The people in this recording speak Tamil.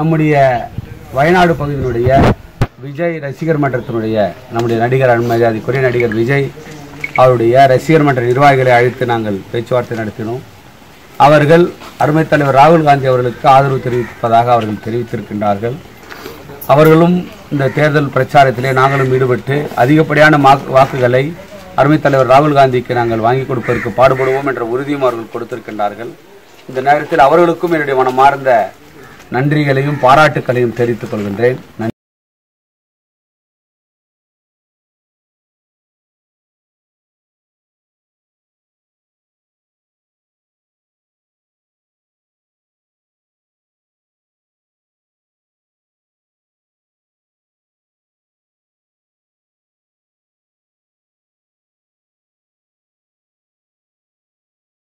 நம்முடைய வயநாடு பகுதியினுடைய விஜய் ரசிகர் மன்றத்தினுடைய நம்முடைய நடிகர் அனுமதிக்குரிய நடிகர் விஜய் அவருடைய ரசிகர் மன்ற நிர்வாகிகளை அழைத்து நாங்கள் பேச்சுவார்த்தை நடத்தினோம் அவர்கள் அருமைத் தலைவர் ராகுல் காந்தி அவர்களுக்கு ஆதரவு தெரிவிப்பதாக அவர்கள் தெரிவித்திருக்கின்றார்கள் அவர்களும் இந்த தேர்தல் பிரச்சாரத்திலே நாங்களும் ஈடுபட்டு அதிகப்படியான மாக்கு- வாக்குகளை அருமைத் தலைவர் ராகுல் காந்திக்கு நாங்கள் வாங்கி கொடுப்பதற்கு பாடுபடுவோம் என்ற உறுதியும் அவர்கள் கொடுத்திருக்கின்றார்கள் இந்த நேரத்தில் அவர்களுக்கும் என்னுடைய மனமார்ந்த நன்றிகளையும் பாராட்டுக்களையும் தெரிவித்துக் கொள்கின்றேன் நன்றி